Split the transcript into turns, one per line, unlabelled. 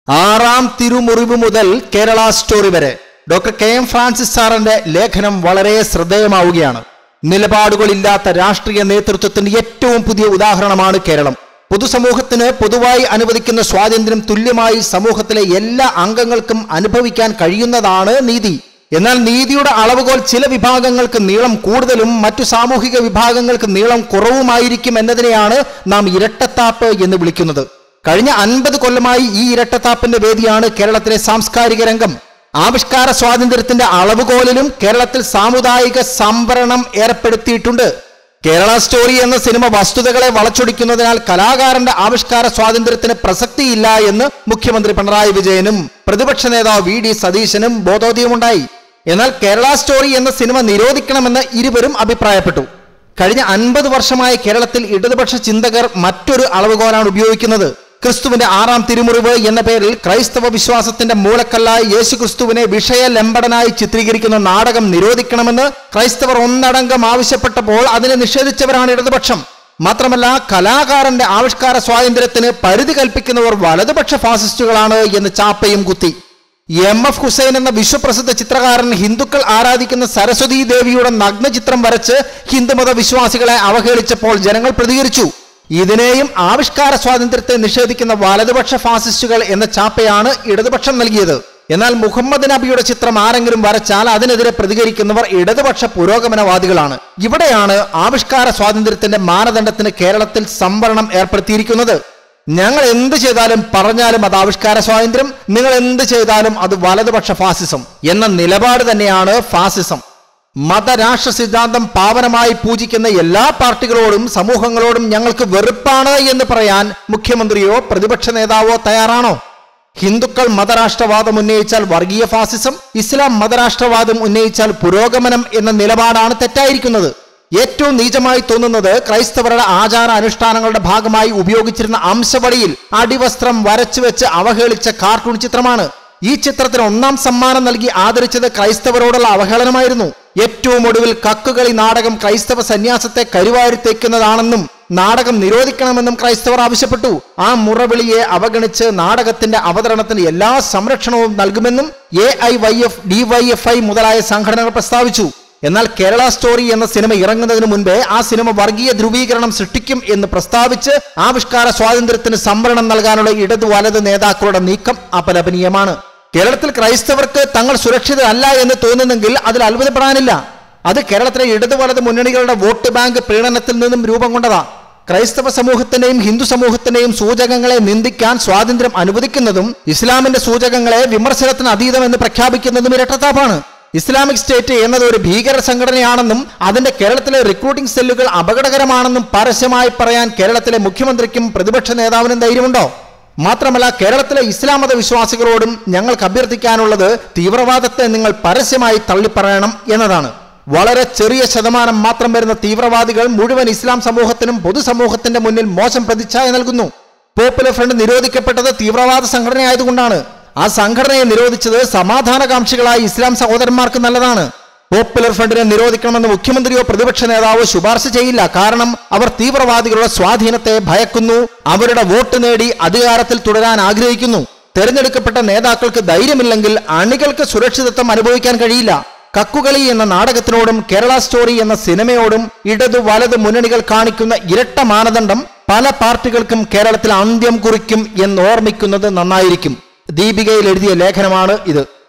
ആറാം തിരുമുറിവ് മുതൽ കേരള സ്റ്റോറി വരെ ഡോക്ടർ കെ എം ഫ്രാൻസിസ് സാറിന്റെ ലേഖനം വളരെ ശ്രദ്ധേയമാവുകയാണ് നിലപാടുകളില്ലാത്ത രാഷ്ട്രീയ നേതൃത്വത്തിന്റെ ഏറ്റവും പുതിയ ഉദാഹരണമാണ് കേരളം പൊതുസമൂഹത്തിന് പൊതുവായി അനുവദിക്കുന്ന സ്വാതന്ത്ര്യം തുല്യമായി സമൂഹത്തിലെ എല്ലാ അംഗങ്ങൾക്കും അനുഭവിക്കാൻ കഴിയുന്നതാണ് നീതി എന്നാൽ നീതിയുടെ അളവുകോൽ ചില വിഭാഗങ്ങൾക്ക് നീളം കൂടുതലും മറ്റു സാമൂഹിക വിഭാഗങ്ങൾക്ക് നീളം കുറവുമായിരിക്കും എന്നതിനെയാണ് നാം ഇരട്ടത്താപ്പ് എന്ന് വിളിക്കുന്നത് കഴിഞ്ഞ അൻപത് കൊല്ലമായി ഈ ഇരട്ടത്താപ്പിന്റെ വേദിയാണ് കേരളത്തിലെ സാംസ്കാരിക രംഗം ആവിഷ്കാര സ്വാതന്ത്ര്യത്തിന്റെ അളവുകോലിലും കേരളത്തിൽ സാമുദായിക സംവരണം ഏർപ്പെടുത്തിയിട്ടുണ്ട് കേരള സ്റ്റോറി എന്ന സിനിമ വസ്തുതകളെ വളച്ചൊടിക്കുന്നതിനാൽ കലാകാരന്റെ ആവിഷ്കാര സ്വാതന്ത്ര്യത്തിന് പ്രസക്തിയില്ല എന്ന് മുഖ്യമന്ത്രി പിണറായി വിജയനും പ്രതിപക്ഷ നേതാവ് വി ഡി സതീശനും ബോധോദയമുണ്ടായി എന്നാൽ കേരള സ്റ്റോറി എന്ന സിനിമ നിരോധിക്കണമെന്ന് ഇരുവരും അഭിപ്രായപ്പെട്ടു കഴിഞ്ഞ അൻപത് വർഷമായി കേരളത്തിൽ ഇടതുപക്ഷ ചിന്തകർ മറ്റൊരു അളവുകോലാണ് ഉപയോഗിക്കുന്നത് ക്രിസ്തുവിന്റെ ആറാം തിരുമുറിവ് എന്ന പേരിൽ ക്രൈസ്തവ വിശ്വാസത്തിന്റെ മൂലക്കല്ലായി യേശു ക്രിസ്തുവിനെ വിഷയലംബടനായി ചിത്രീകരിക്കുന്ന നാടകം നിരോധിക്കണമെന്ന് ക്രൈസ്തവർ ഒന്നടങ്കം ആവശ്യപ്പെട്ടപ്പോൾ അതിനെ നിഷേധിച്ചവരാണ് ഇടതുപക്ഷം മാത്രമല്ല കലാകാരന്റെ ആവിഷ്കാര സ്വാതന്ത്ര്യത്തിന് പരിധി കൽപ്പിക്കുന്നവർ വലതുപക്ഷ ഫാസിസ്റ്റുകളാണ് എന്ന് ചാപ്പയും കുത്തി എം എഫ് ഹുസൈൻ എന്ന വിശ്വപ്രസിദ്ധ ചിത്രകാരൻ ഹിന്ദുക്കൾ ആരാധിക്കുന്ന സരസ്വതി ദേവിയുടെ നഗ്നചിത്രം വരച്ച് ഹിന്ദുമത വിശ്വാസികളെ അവഹേളിച്ചപ്പോൾ ജനങ്ങൾ പ്രതികരിച്ചു ഇതിനെയും ആവിഷ്കാര സ്വാതന്ത്ര്യത്തെ നിഷേധിക്കുന്ന വലതുപക്ഷ ഫാസിസ്റ്റുകൾ എന്ന ചാപ്പയാണ് ഇടതുപക്ഷം നൽകിയത് എന്നാൽ മുഹമ്മദ് നബിയുടെ ചിത്രം ആരെങ്കിലും വരച്ചാൽ അതിനെതിരെ പ്രതികരിക്കുന്നവർ ഇടതുപക്ഷ പുരോഗമനവാദികളാണ് ഇവിടെയാണ് ആവിഷ്കാര സ്വാതന്ത്ര്യത്തിന്റെ മാനദണ്ഡത്തിന് കേരളത്തിൽ സംവരണം ഏർപ്പെടുത്തിയിരിക്കുന്നത് ഞങ്ങൾ എന്ത് ചെയ്താലും പറഞ്ഞാലും അത് ആവിഷ്കാര സ്വാതന്ത്ര്യം നിങ്ങൾ എന്ത് ചെയ്താലും അത് വലതുപക്ഷ ഫാസിസം എന്ന നിലപാട് തന്നെയാണ് ഫാസിസം മതരാഷ്ട്ര സിദ്ധാന്തം പാവനമായി പൂജിക്കുന്ന എല്ലാ പാർട്ടികളോടും സമൂഹങ്ങളോടും ഞങ്ങൾക്ക് വെറുപ്പാണ് എന്ന് പറയാൻ മുഖ്യമന്ത്രിയോ പ്രതിപക്ഷ നേതാവോ തയ്യാറാണോ ഹിന്ദുക്കൾ മതരാഷ്ട്രവാദം ഉന്നയിച്ചാൽ വർഗീയ ഫാസിസം ഇസ്ലാം മതരാഷ്ട്രവാദം ഉന്നയിച്ചാൽ പുരോഗമനം എന്ന നിലപാടാണ് തെറ്റായിരിക്കുന്നത് ഏറ്റവും നീചമായി തോന്നുന്നത് ക്രൈസ്തവരുടെ ആചാര അനുഷ്ഠാനങ്ങളുടെ ഭാഗമായി ഉപയോഗിച്ചിരുന്ന അംശവടിയിൽ അടിവസ്ത്രം വരച്ചു വെച്ച് അവഹേളിച്ച കാർട്ടൂൺ ചിത്രമാണ് ഈ ചിത്രത്തിന് ഒന്നാം സമ്മാനം നൽകി ആദരിച്ചത് ക്രൈസ്തവരോടുള്ള അവഹേളനമായിരുന്നു ഏറ്റവും ഒടുവിൽ കക്കുകളി നാടകം ക്രൈസ്തവ സന്യാസത്തെ കരുവാരി തേക്കുന്നതാണെന്നും നാടകം നിരോധിക്കണമെന്നും ക്രൈസ്തവർ ആവശ്യപ്പെട്ടു ആ മുറവിളിയെ അവഗണിച്ച് നാടകത്തിന്റെ അവതരണത്തിന് എല്ലാ സംരക്ഷണവും നൽകുമെന്നും A I Y F D Y F I മുതലായ സംഘടനകൾ പ്രസ്താവിച്ചു എന്നാൽ കേരള സ്റ്റോറി എന്ന സിനിമ ഇറങ്ങുന്നതിന് മുൻപേ ആ സിനിമ വർഗീയ ധ്രുവീകരണം സൃഷ്ടിക്കും എന്ന് പ്രസ്താവിച്ച് ആവിഷ്കാര സ്വാതന്ത്ര്യത്തിന് സംവരണം നൽകാനുള്ള ഇടതു വലത് നേതാക്കളുടെ നീക്കം അപലപനീയമാണ് കേരളത്തിൽ ക്രൈസ്തവർക്ക് തങ്ങൾ സുരക്ഷിതരല്ല എന്ന് തോന്നുന്നെങ്കിൽ അതിൽ അത്ഭുതപ്പെടാനില്ല അത് കേരളത്തിലെ ഇടതു വലത് മുന്നണികളുടെ വോട്ട് ബാങ്ക് പ്രീണനത്തിൽ നിന്നും രൂപം കൊണ്ടതാ ക്രൈസ്തവ സമൂഹത്തിന്റെയും ഹിന്ദു സമൂഹത്തിന്റെയും സൂചകങ്ങളെ നിന്ദിക്കാൻ സ്വാതന്ത്ര്യം അനുവദിക്കുന്നതും ഇസ്ലാമിന്റെ സൂചകങ്ങളെ വിമർശനത്തിന് അതീതം എന്ന് പ്രഖ്യാപിക്കുന്നതും ഇരട്ടത്താപ്പാണ് ഇസ്ലാമിക് സ്റ്റേറ്റ് എന്നത് ഒരു ഭീകര സംഘടനയാണെന്നും അതിന്റെ കേരളത്തിലെ റിക്രൂട്ടിംഗ് സെല്ലുകൾ അപകടകരമാണെന്നും പരസ്യമായി പറയാൻ കേരളത്തിലെ മുഖ്യമന്ത്രിക്കും പ്രതിപക്ഷ നേതാവിനും ധൈര്യമുണ്ടോ മാത്രമല്ല കേരളത്തിലെ ഇസ്ലാം മത വിശ്വാസികളോടും ഞങ്ങൾക്ക് അഭ്യർത്ഥിക്കാനുള്ളത് തീവ്രവാദത്തെ നിങ്ങൾ പരസ്യമായി തള്ളിപ്പറയണം എന്നതാണ് വളരെ ചെറിയ ശതമാനം മാത്രം വരുന്ന തീവ്രവാദികൾ മുഴുവൻ ഇസ്ലാം സമൂഹത്തിനും പൊതുസമൂഹത്തിന്റെ മുന്നിൽ മോശം പ്രതിച്ഛായ നൽകുന്നു പോപ്പുലർ ഫ്രണ്ട് നിരോധിക്കപ്പെട്ടത് തീവ്രവാദ സംഘടനയായതുകൊണ്ടാണ് ആ സംഘടനയെ നിരോധിച്ചത് സമാധാനകാംക്ഷികളായ ഇസ്ലാം സഹോദരന്മാർക്ക് നല്ലതാണ് പോപ്പുലർ ഫ്രണ്ടിനെ നിരോധിക്കണമെന്ന് മുഖ്യമന്ത്രിയോ പ്രതിപക്ഷ നേതാവോ ശുപാർശ ചെയ്യില്ല കാരണം അവർ തീവ്രവാദികളുടെ സ്വാധീനത്തെ ഭയക്കുന്നു അവരുടെ വോട്ട് നേടി അധികാരത്തിൽ തുടരാൻ ആഗ്രഹിക്കുന്നു തെരഞ്ഞെടുക്കപ്പെട്ട നേതാക്കൾക്ക് ധൈര്യമില്ലെങ്കിൽ അണികൾക്ക് സുരക്ഷിതത്വം അനുഭവിക്കാൻ കഴിയില്ല കക്കുകളി എന്ന നാടകത്തിനോടും കേരള സ്റ്റോറി എന്ന സിനിമയോടും ഇടതു വലത് മുന്നണികൾ കാണിക്കുന്ന ഇരട്ട മാനദണ്ഡം പല പാർട്ടികൾക്കും കേരളത്തിൽ അന്ത്യം കുറിക്കും എന്ന് ഓർമ്മിക്കുന്നത് നന്നായിരിക്കും ദീപികയിൽ എഴുതിയ ലേഖനമാണ് ഇത്